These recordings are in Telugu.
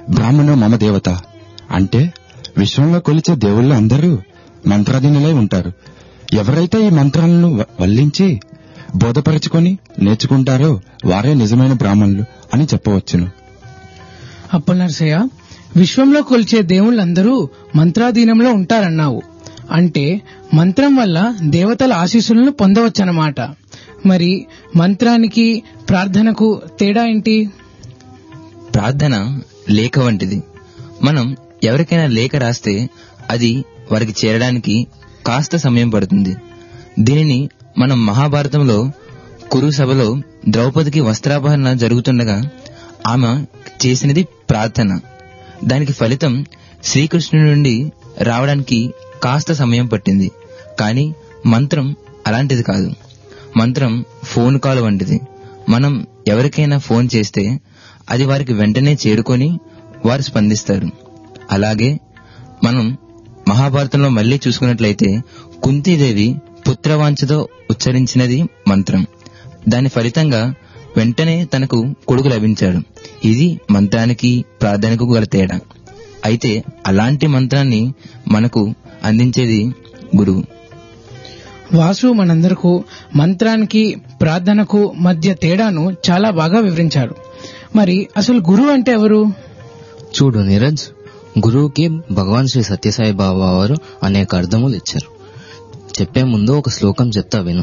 బ్రాహ్మణ మమ దేవత అంటే విశ్వంలో కొలిచే దేవుళ్ళు అందరూ మంత్రాధీనులై ఉంటారు ఎవరైతే ఈ మంత్రాలను వ- వల్లించి బోధపరుచుకొని నేర్చుకుంటారో వారే నిజమైన బ్రాహ్మణులు అని చెప్పవచ్చును అప్పనరసయ్య విశ్వంలో కొలిచే దేవుళ్ళందరూ మంత్రాధీనంలో ఉంటారన్నావు అంటే మంత్రం వల్ల దేవతల ఆశీస్సులను పొందవచ్చన్నమాట మరి మంత్రానికి ప్రార్థనకు తేడా ఏంటి ప్రార్థన లేఖ వంటిది మనం ఎవరికైనా లేఖ రాస్తే అది వారికి చేరడానికి కాస్త సమయం పడుతుంది దీనిని మనం మహాభారతంలో కురు సభలో ద్రౌపదికి వస్త్రాపహరణ జరుగుతుండగా ఆమె చేసినది ప్రార్థన దానికి ఫలితం శ్రీకృష్ణుడి నుండి రావడానికి కాస్త సమయం పట్టింది కానీ మంత్రం అలాంటిది కాదు మంత్రం ఫోన్ కాల్ వంటిది మనం ఎవరికైనా ఫోన్ చేస్తే అది వారికి వెంటనే చేరుకొని వారు స్పందిస్తారు అలాగే మనం మహాభారతంలో మళ్ళీ చూసుకున్నట్లయితే కుంతీదేవి పుత్రవాంఛతో ఉచ్చరించినది మంత్రం దాని ఫలితంగా వెంటనే తనకు కొడుకు లభించాడు ఇది మంత్రానికి ప్రార్థనకు గల తేడా అయితే అలాంటి మంత్రాన్ని మనకు అందించేది గురువు వాసు మనందరకు మంత్రానికి ప్రార్థనకు మధ్య తేడాను చాలా బాగా వివరించారు మరి అసలు గురువు అంటే ఎవరు చూడు నీరజ్ గురువుకి భగవాన్ శ్రీ సత్యసాయి బాబా వారు అనేక అర్థములు ఇచ్చారు చెప్పే ముందు ఒక శ్లోకం చెప్తా విను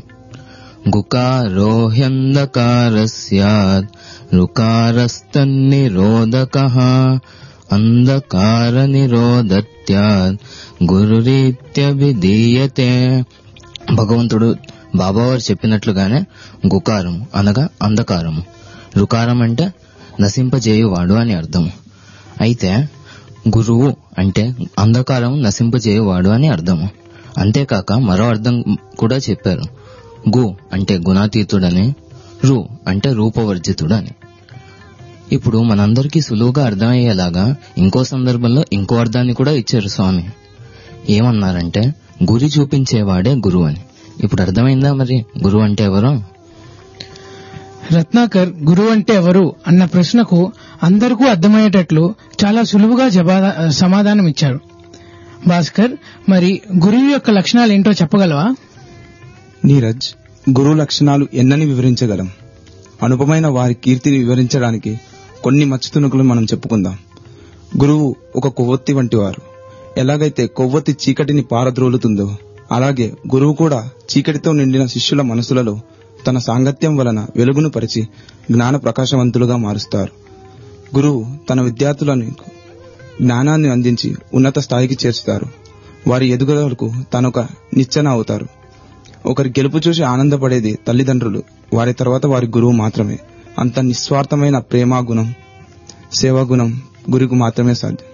గుకారోహ్యంధకారస్యాత్ రుకారస్తన్నిరోధక అంధకార నిరోధత్యాత్ గురురీత్యభిధీయతే భగవంతుడు బాబావారు చెప్పినట్లుగానే గుకారము అనగా అంధకారము రుకారం అంటే నశింపజేయువాడు అని అర్థము అయితే గురువు అంటే అంధకారం నశింపజేయువాడు అని అర్థము అంతేకాక మరో అర్థం కూడా చెప్పారు గు అంటే గుణాతీతుడని రు అంటే రూపవర్జితుడని ఇప్పుడు మనందరికీ సులువుగా అర్థమయ్యేలాగా ఇంకో సందర్భంలో ఇంకో అర్థాన్ని కూడా ఇచ్చారు స్వామి ఏమన్నారంటే గురి చూపించేవాడే గురువు అని ఇప్పుడు అర్థమైందా మరి గురువు అంటే ఎవరో రత్నాకర్ గురువు అంటే ఎవరు అన్న ప్రశ్నకు అందరికీ అర్థమయ్యేటట్లు చాలా సులువుగా జవాదా సమాధానం ఇచ్చారు భాస్కర్ మరి గురువు యొక్క లక్షణాలు ఏంటో చెప్పగలవా నీరజ్ గురువు లక్షణాలు ఎన్నని వివరించగలం అనుపమైన వారి కీర్తిని వివరించడానికి కొన్ని మచ్చుతునుకులు మనం చెప్పుకుందాం గురువు ఒక కొవ్వొత్తి వంటి వారు ఎలాగైతే కొవ్వొత్తి చీకటిని పారద్రోలుతుందో అలాగే గురువు కూడా చీకటితో నిండిన శిష్యుల మనసులలో తన సాంగత్యం వలన వెలుగును పరిచి జ్ఞాన ప్రకాశవంతులుగా మారుస్తారు గురువు తన విద్యార్థులను జ్ఞానాన్ని అందించి ఉన్నత స్థాయికి చేర్చుతారు వారి ఎదుగుదలకు తనొక నిచ్చెన అవుతారు ఒకరి గెలుపు చూసి ఆనందపడేది తల్లిదండ్రులు వారి తర్వాత వారి గురువు మాత్రమే అంత నిస్వార్థమైన ప్రేమ గుణం సేవా గుణం గురుకు మాత్రమే సాధ్యం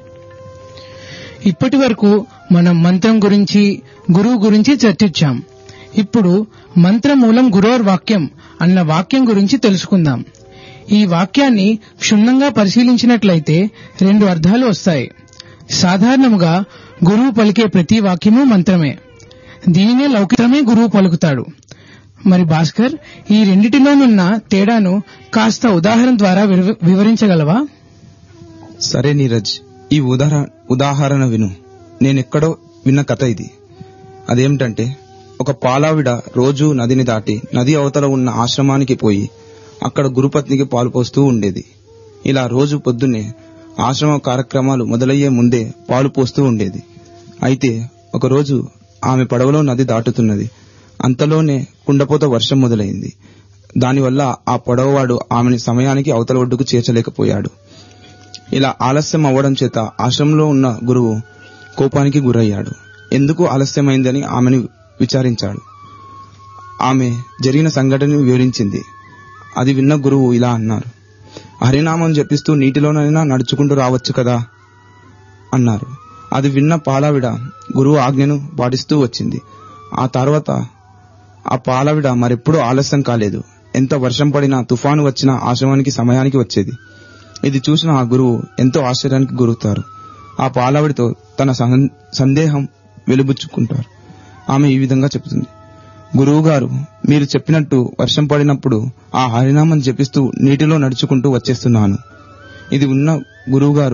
ఇప్పటి వరకు మనం మంత్రం గురించి గురువు గురించి చర్చించాం ఇప్పుడు మంత్రమూలం గురోర్ వాక్యం అన్న వాక్యం గురించి తెలుసుకుందాం ఈ వాక్యాన్ని క్షుణ్ణంగా పరిశీలించినట్లయితే రెండు అర్థాలు వస్తాయి సాధారణముగా గురువు పలికే ప్రతి వాక్యము మంత్రమే దీనినే లౌకికమే గురువు పలుకుతాడు మరి భాస్కర్ ఈ రెండిటిలోనున్న తేడాను కాస్త ఉదాహరణ ద్వారా వివ- వివరించగలవా సరే నీరజ్ ఈ ఉదాహరణ ఉదాహరణ విను నేనెక్కడో విన్న కథ ఇది అదేమిటంటే ఒక పాలావిడ రోజు నదిని దాటి నది అవతల ఉన్న ఆశ్రమానికి పోయి అక్కడ గురుపత్నికి పాలు పోస్తూ ఉండేది ఇలా రోజు పొద్దున్నే ఆశ్రమ కార్యక్రమాలు మొదలయ్యే ముందే పాలు పోస్తూ ఉండేది అయితే ఒకరోజు ఆమె పడవలో నది దాటుతున్నది అంతలోనే కుండపోత వర్షం మొదలైంది దానివల్ల ఆ పడవవాడు ఆమెని సమయానికి అవతల ఒడ్డుకు చేర్చలేకపోయాడు ఇలా ఆలస్యం అవ్వడం చేత ఆశ్రమంలో ఉన్న గురువు కోపానికి గురయ్యాడు ఎందుకు ఆలస్యమైందని ఆమెను విచారించాడు ఆమె జరిగిన సంఘటనను వివరించింది అది విన్న గురువు ఇలా అన్నారు హరినామం జపిస్తూ నీటిలోనైనా నడుచుకుంటూ రావచ్చు కదా అన్నారు అది విన్న పాలావిడ గురువు ఆజ్ఞను పాటిస్తూ వచ్చింది ఆ తర్వాత ఆ పాలావిడ మరెప్పుడూ ఆలస్యం కాలేదు ఎంత వర్షం పడినా తుఫాను వచ్చినా ఆశ్రమానికి సమయానికి వచ్చేది ఇది చూసిన ఆ గురువు ఎంతో ఆశ్చర్యానికి గురవుతారు ఆ పాలావిడితో తన సం- సందేహం వెలుబుచ్చుకుంటారు ఆమె ఈ విధంగా చెబుతుంది గురువు గారు మీరు చెప్పినట్టు వర్షం పడినప్పుడు ఆ హరినామం జపిస్తూ నీటిలో నడుచుకుంటూ వచ్చేస్తున్నాను ఇది ఉన్న గురువు గారు